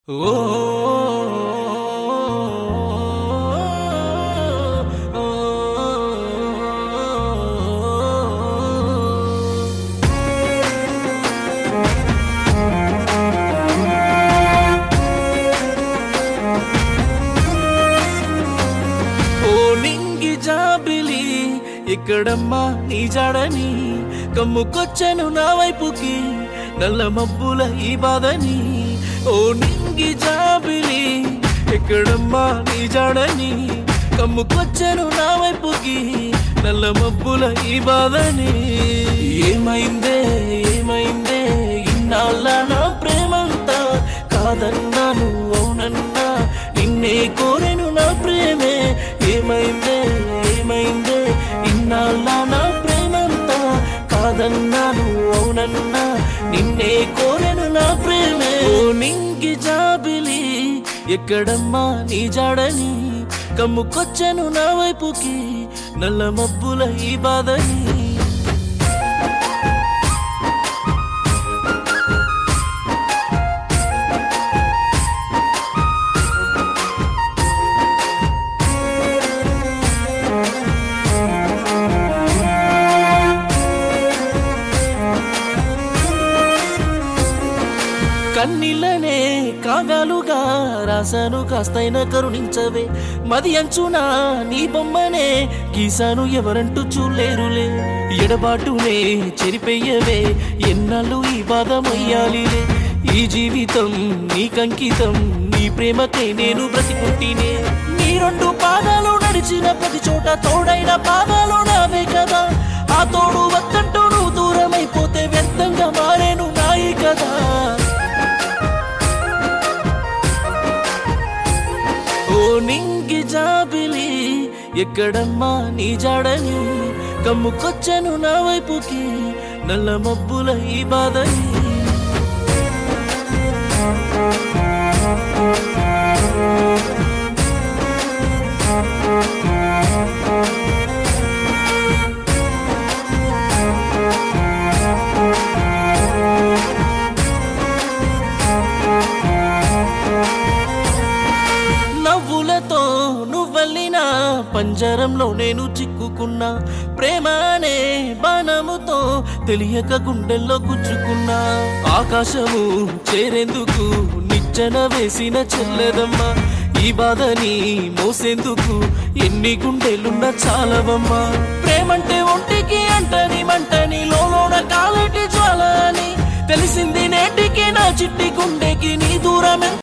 ఓ ఓ నింగి జాబిలి ఇక్కడమ్మా నీ జాడని కమ్ముకొచ్చాను నా వైపుకి నల్ల మబ్బుల ఈ బాధని ఓ నింగి జాబిలి ఇక్కడమ్మా నీ జాడని కమ్ముకొచ్చాను నా వైపుకి నల్ల మబ్బుల ఈ బాధని ఏమైందే ఏమైందే ఇన్నాళ్ళ నా ప్రేమంతా కాదన్నాను అవునన్నా నిన్నే కోరెను నా ప్రేమే ఏమైందే ఏమైందే ఇన్నాళ్ళ నా ప్రేమంతా కాదన్నాను అవునన్నా నిన్నే కోరెను నా ప్రేమే ఓ నింగి జాబిలి ఎక్కడమ్మా నీ జాడని కమ్ముకొచ్చాను నా వైపుకి నల్ల మబ్బుల ఈ బాధని కన్నీళ్ళనే కాగాలుగా రాశాను కాస్తైన కరుణించవే మది అంచున నీ బొమ్మనే గీసాను ఎవరంటూ చూలేరులే ఎడబాటునే చెరిపెయ్యవే ఎన్నాళ్ళు ఈ బాధ మొయ్యాలిలే ఈ జీవితం నీకంకితం నీ ప్రేమకే నేను బ్రతికుంటేనే నీ రెండు పాదాలు నడిచిన ప్రతి చోట తోడైన పాదాలు నావే కదా ఆ తోడు వద్దంటూ నువ్వు దూరమైపోతే వ్యర్థంగా మారేను నాయి కదా ఓ నింగి జాబిలి ఎక్కడమ్మా నీ జాడని కమ్ముకొచ్చాను నా వైపుకి నల్ల మబ్బుల ఈ బాధని నవ్వులతో నువ్వెళ్ళిన పంజరంలో నేను చిక్కుకున్నా ప్రేమ అనే బాణముతో తెలియక గుండెల్లో గుచ్చుకున్నా ఆకాశము చేరేందుకు నిచ్చెన వేసిన చెల్లెదమ్మా ఈ బాధని మోసేందుకు ఎన్ని గుండెలున్న చాలవమ్మా ప్రేమంటే ఒంటికి అంటని మంటని లోలోన కాలేటి జ్వాల అని తెలిసింది నేటికి నా చిట్టి గుండెకి నీ దూరమే